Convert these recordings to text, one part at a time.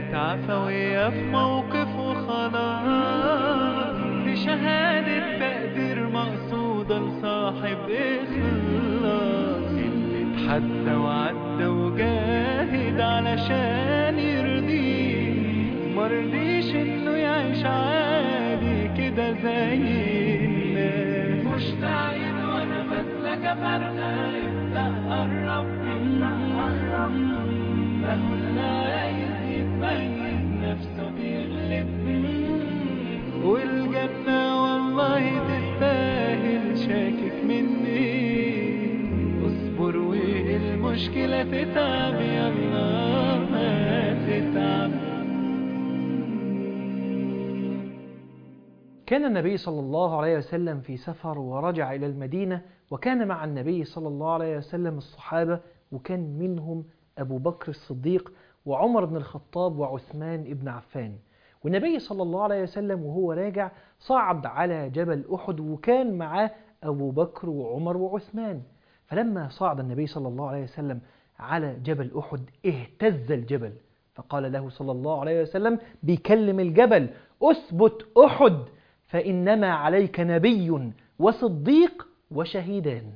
كانت عفوية في موقف وخلاص دي شهادة تقدير مقصودة لصاحب إخلاص اللي اتحدى وعدى وجاهد علشان يرضيه مرضيش إنه يعيش عادي كده زي الناس مشتاقين وأنا بسلك فرقة ابدأ قرب ابدأ قرب مهما عايز يتميز نفسه بيغلب والجنة والله تستاهل شاكك مني اصبر والمشكلة تتعب يلا ما تتعب كان النبي صلى الله عليه وسلم في سفر ورجع إلى المدينة وكان مع النبي صلى الله عليه وسلم الصحابة وكان منهم أبو بكر الصديق وعمر بن الخطاب وعثمان بن عفان والنبي صلى الله عليه وسلم وهو راجع صعد على جبل أحد وكان معاه أبو بكر وعمر وعثمان فلما صعد النبي صلى الله عليه وسلم على جبل أحد اهتز الجبل فقال له صلى الله عليه وسلم بيكلم الجبل أثبت أحد فإنما عليك نبي وصديق وشهيدان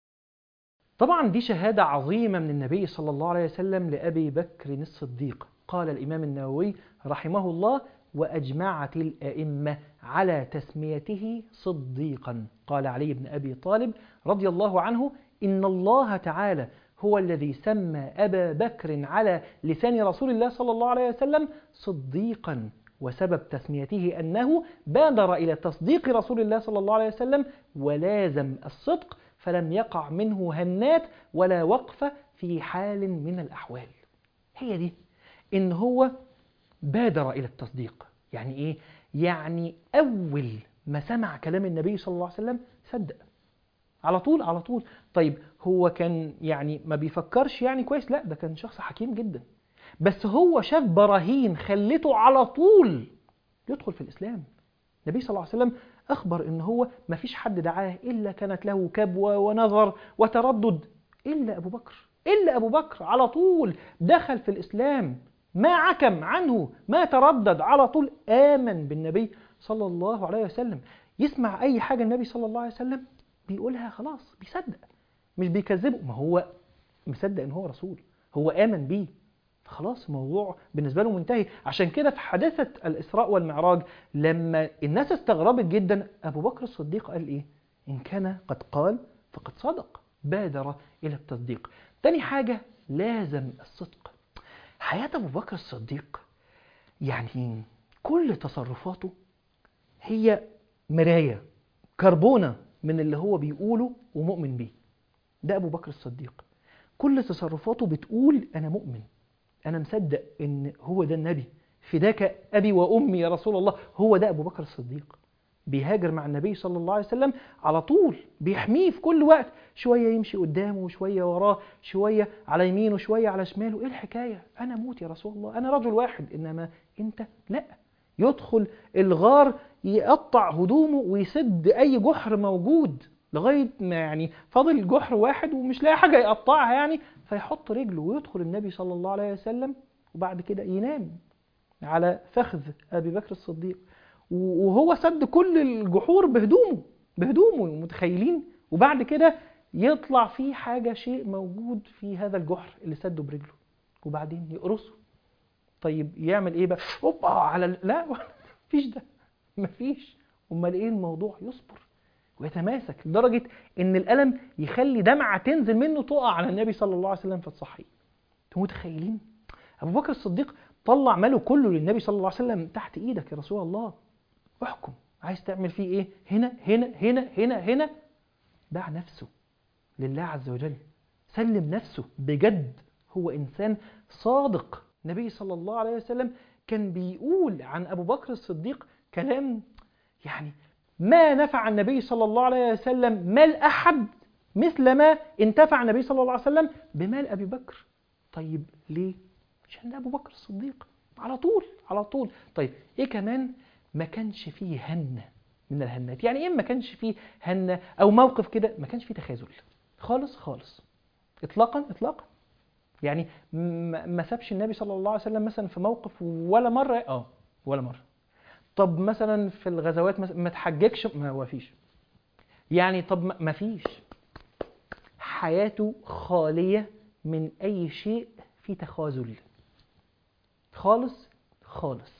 طبعا دي شهادة عظيمة من النبي صلى الله عليه وسلم لأبي بكر الصديق قال الإمام النووي رحمه الله وأجمعت الأئمة على تسميته صديقا قال علي بن أبي طالب رضي الله عنه إن الله تعالى هو الذي سمى أبا بكر على لسان رسول الله صلى الله عليه وسلم صديقا وسبب تسميته أنه بادر إلى تصديق رسول الله صلى الله عليه وسلم ولازم الصدق فلم يقع منه هنات ولا وقفة في حال من الأحوال هي دي إن هو بادر إلى التصديق يعني إيه؟ يعني أول ما سمع كلام النبي صلى الله عليه وسلم صدق على طول على طول طيب هو كان يعني ما بيفكرش يعني كويس لا ده كان شخص حكيم جدا بس هو شاف براهين خلته على طول يدخل في الإسلام النبي صلى الله عليه وسلم أخبر إن هو ما فيش حد دعاه إلا كانت له كبوة ونظر وتردد إلا أبو بكر إلا أبو بكر على طول دخل في الإسلام ما عكم عنه ما تردد على طول آمن بالنبي صلى الله عليه وسلم يسمع أي حاجة النبي صلى الله عليه وسلم بيقولها خلاص بيصدق مش بيكذبه ما هو مصدق إن هو رسول هو آمن بيه خلاص الموضوع بالنسبة له منتهي عشان كده في حادثة الإسراء والمعراج لما الناس استغربت جدا أبو بكر الصديق قال إيه إن كان قد قال فقد صدق بادر إلى التصديق تاني حاجة لازم الصدق حياة أبو بكر الصديق يعني كل تصرفاته هي مراية كربونة من اللي هو بيقوله ومؤمن بيه ده أبو بكر الصديق كل تصرفاته بتقول أنا مؤمن أنا مصدق إن هو ده النبي فداك أبي وأمي يا رسول الله هو ده أبو بكر الصديق بيهاجر مع النبي صلى الله عليه وسلم على طول بيحميه في كل وقت شوية يمشي قدامه وشوية وراه شوية على يمينه وشوية على شماله إيه الحكاية أنا موت يا رسول الله أنا رجل واحد إنما أنت لا يدخل الغار يقطع هدومه ويسد أي جحر موجود لغاية ما يعني فاضل جحر واحد ومش لاقي حاجة يقطعها يعني فيحط رجله ويدخل النبي صلى الله عليه وسلم وبعد كده ينام على فخذ أبي بكر الصديق وهو سد كل الجحور بهدومه بهدومه متخيلين وبعد كده يطلع فيه حاجة شيء موجود في هذا الجحر اللي سده برجله وبعدين يقرصه طيب يعمل ايه بقى اوبا على ال- لا مفيش ده مفيش امال ايه الموضوع يصبر ويتماسك لدرجة ان الألم يخلي دمعة تنزل منه تقع على النبي صلى الله عليه وسلم فتصحيه انتوا متخيلين ابو بكر الصديق طلع ماله كله للنبي صلى الله عليه وسلم تحت ايدك يا رسول الله احكم عايز تعمل فيه ايه هنا هنا هنا هنا هنا باع نفسه لله عز وجل سلم نفسه بجد هو انسان صادق النبي صلى الله عليه وسلم كان بيقول عن ابو بكر الصديق كلام يعني ما نفع النبي صلى الله عليه وسلم مال احد مثل ما انتفع النبي صلى الله عليه وسلم بمال ابي بكر طيب ليه عشان ده ابو بكر الصديق على طول على طول طيب ايه كمان ما كانش فيه هنه من الهنات يعني ايه ما كانش فيه هنه او موقف كده ما كانش فيه تخاذل خالص خالص اطلاقا اطلاقا يعني م- ما سابش النبي صلى الله عليه وسلم مثلا في موقف ولا مره اه ولا مره طب مثلا في الغزوات مثلا ما تحججش ما هو فيش يعني طب ما- ما فيش حياته خاليه من اي شيء في تخاذل خالص خالص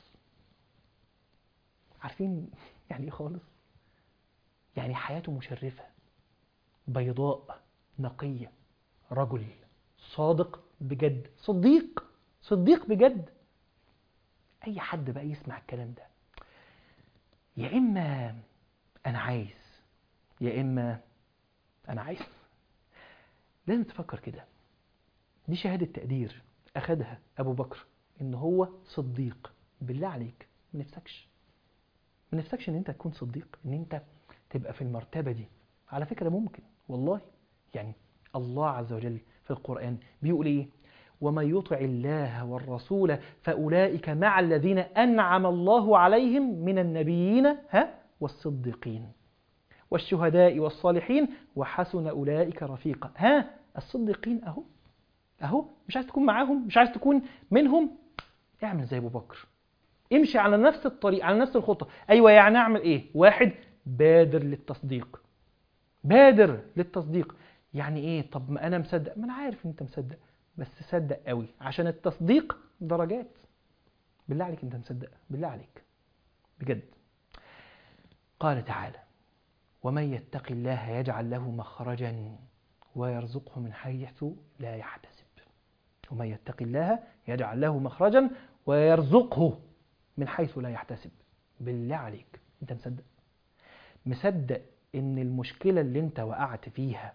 عارفين يعني ايه خالص يعني حياته مشرفه بيضاء نقيه رجل صادق بجد صديق صديق بجد اي حد بقى يسمع الكلام ده يا اما انا عايز يا اما انا عايز لازم تفكر كده دي شهاده تقدير اخدها ابو بكر ان هو صديق بالله عليك ما نفسكش ما نفسكش ان انت تكون صديق ان انت تبقى في المرتبه دي على فكره ممكن والله يعني الله عز وجل في القرآن بيقول إيه ومن يطع الله والرسول فأولئك مع الذين أنعم الله عليهم من النبيين ها والصديقين والشهداء والصالحين وحسن أولئك رفيقا ها الصديقين أهو أهو مش عايز تكون معاهم مش عايز تكون منهم اعمل زي أبو بكر امشي على نفس الطريق على نفس الخطة أيوة يعني أعمل إيه واحد بادر للتصديق بادر للتصديق يعني ايه طب ما انا مصدق ما انا عارف ان انت مصدق بس صدق قوي عشان التصديق درجات بالله عليك انت مصدق بالله عليك بجد قال تعالى ومن يتق الله يجعل له مخرجا ويرزقه من حيث لا يحتسب ومن يتق الله يجعل له مخرجا ويرزقه من حيث لا يحتسب بالله عليك انت مصدق مصدق ان المشكلة اللي انت وقعت فيها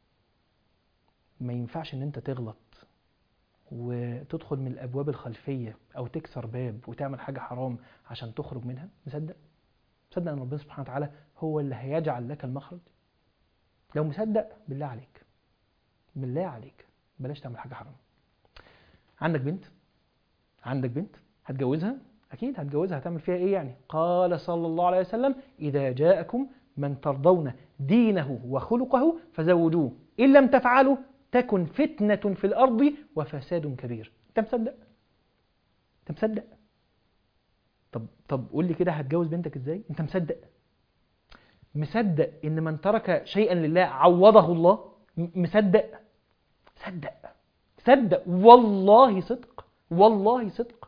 ما ينفعش ان انت تغلط وتدخل من الابواب الخلفية او تكسر باب وتعمل حاجة حرام عشان تخرج منها مصدق مصدق ان ربنا سبحانه وتعالى هو اللي هيجعل لك المخرج لو مصدق بالله عليك بالله عليك بلاش تعمل حاجة حرام عندك بنت عندك بنت هتجوزها اكيد هتجوزها هتعمل فيها ايه يعني قال صلى الله عليه وسلم اذا جاءكم من ترضون دينه وخلقه فزوجوه ان لم تفعلوا تكن فتنة في الارض وفساد كبير انت مصدق انت مصدق طب طب قول لي كده هتجوز بنتك ازاي انت مصدق مصدق ان من ترك شيئا لله عوضه الله م- مصدق صدق صدق والله صدق والله صدق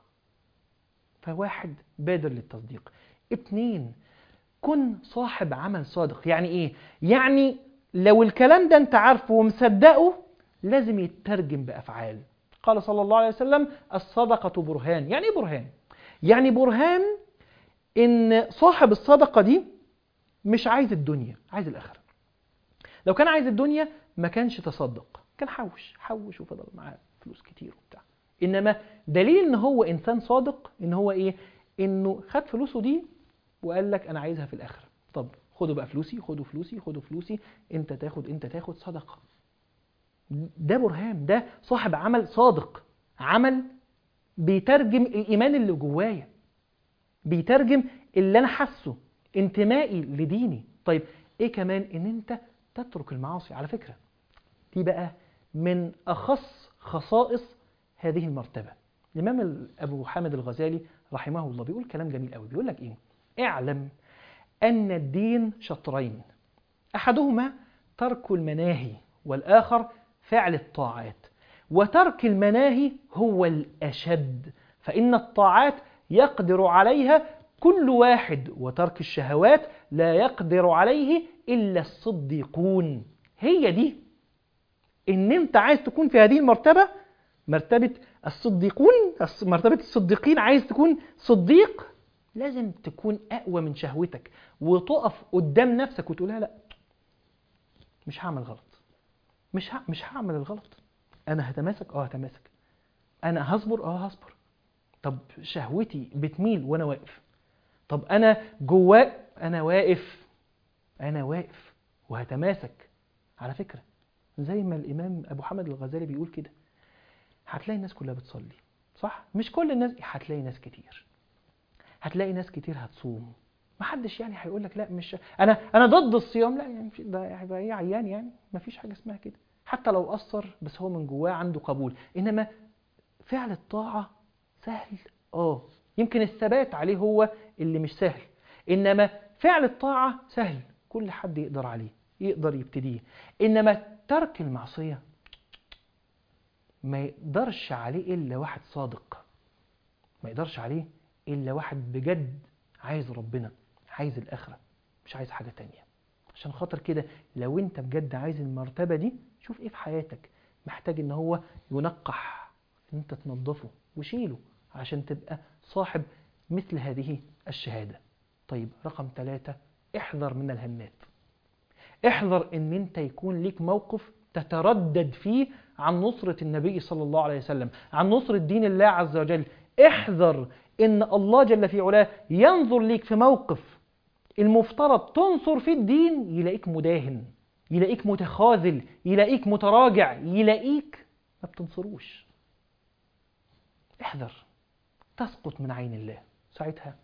فواحد بادر للتصديق اتنين كن صاحب عمل صادق يعني ايه يعني لو الكلام ده انت عارفه ومصدقه لازم يترجم بافعال قال صلى الله عليه وسلم الصدقه برهان يعني ايه برهان يعني برهان ان صاحب الصدقه دي مش عايز الدنيا عايز الاخره لو كان عايز الدنيا ما كانش تصدق كان حوش حوش وفضل معاه فلوس كتير وبتاع انما دليل ان هو انسان صادق ان هو ايه انه خد فلوسه دي وقال لك انا عايزها في الاخره طب خدوا بقى فلوسي خدوا فلوسي خدوا فلوسي انت تاخد انت تاخد صدقه ده برهان ده صاحب عمل صادق عمل بيترجم الايمان اللي جوايا بيترجم اللي انا حاسه انتمائي لديني طيب ايه كمان ان انت تترك المعاصي على فكره دي بقى من اخص خصائص هذه المرتبه الامام ال- ابو حامد الغزالي رحمه الله بيقول كلام جميل قوي بيقول لك ايه اعلم ان الدين شطرين احدهما ترك المناهي والاخر فعل الطاعات وترك المناهي هو الاشد فان الطاعات يقدر عليها كل واحد وترك الشهوات لا يقدر عليه الا الصديقون هي دي ان انت عايز تكون في هذه المرتبه مرتبه الصديقون الص- مرتبه الصديقين عايز تكون صديق لازم تكون اقوى من شهوتك وتقف قدام نفسك وتقول لا لا مش هعمل غلط مش ه... مش هعمل الغلط انا هتماسك اه هتماسك انا هصبر اه هصبر طب شهوتي بتميل وانا واقف طب انا جواك انا واقف انا واقف وهتماسك على فكره زي ما الامام ابو حامد الغزالي بيقول كده هتلاقي الناس كلها بتصلي صح مش كل الناس هتلاقي ناس كتير هتلاقي ناس كتير هتصوم محدش يعني هيقول لك لا مش انا انا ضد الصيام لا يعني مش- ده هيبقى ايه عيان يعني مفيش حاجه اسمها كده حتى لو قصر بس هو من جواه عنده قبول انما فعل الطاعه سهل اه يمكن الثبات عليه هو اللي مش سهل انما فعل الطاعه سهل كل حد يقدر عليه يقدر يبتديه انما ترك المعصيه ما يقدرش عليه الا واحد صادق ما يقدرش عليه الا واحد بجد عايز ربنا عايز الاخره مش عايز حاجه تانية عشان خاطر كده لو انت بجد عايز المرتبه دي شوف ايه في حياتك محتاج ان هو ينقح ان انت تنظفه وشيله عشان تبقى صاحب مثل هذه الشهاده طيب رقم ثلاثة احذر من الهنات احذر ان انت يكون ليك موقف تتردد فيه عن نصرة النبي صلى الله عليه وسلم عن نصرة دين الله عز وجل احذر ان الله جل في علاه ينظر ليك في موقف المفترض تنصر فيه الدين يلاقيك مداهن يلاقيك متخاذل يلاقيك متراجع يلاقيك ما بتنصروش احذر تسقط من عين الله ساعتها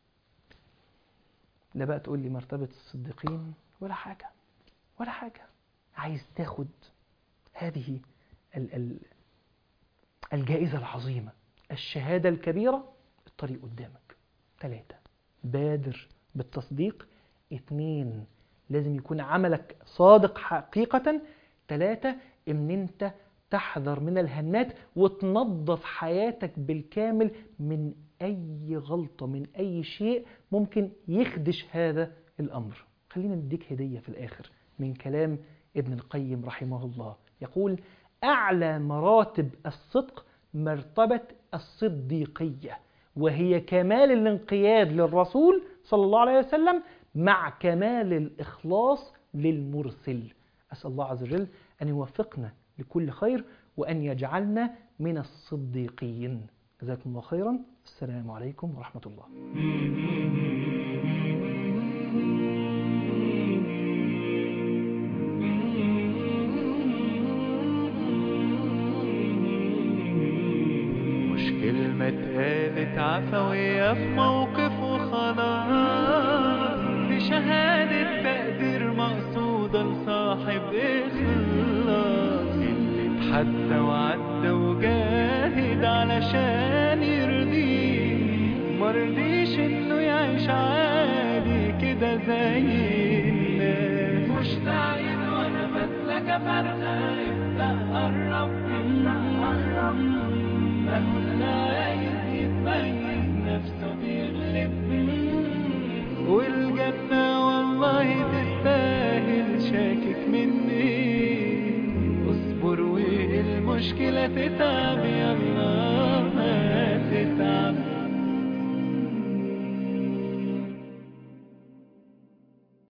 لا بقى تقول لي مرتبة الصديقين ولا حاجة ولا حاجة عايز تاخد هذه ال ال الجائزة العظيمة الشهادة الكبيرة الطريق قدامك ثلاثة بادر بالتصديق اثنين لازم يكون عملك صادق حقيقة ثلاثة ان انت تحذر من الهنات وتنظف حياتك بالكامل من اي غلطة من اي شيء ممكن يخدش هذا الامر خلينا نديك هدية في الاخر من كلام ابن القيم رحمه الله يقول اعلى مراتب الصدق مرتبة الصديقية وهي كمال الانقياد للرسول صلى الله عليه وسلم مع كمال الإخلاص للمرسل أسأل الله عز وجل أن يوفقنا لكل خير وأن يجعلنا من الصديقين جزاكم الله خيرا السلام عليكم ورحمة الله مش كلمة اتقالت عفوية في موقف وخلاص دي شهادة تقدير مقصودة لصاحب إخلاص اللي اتحدى وعدى وجاهد علشان يرضيه مرضيش إنه يعيش عادي كده زي الناس مش تعيد وأنا بسلك فرقة ابدأ قرب ابدأ قرب والجنة والله تستاهل شاكك مني اصبر والمشكلة تتعب يلا ما تتعب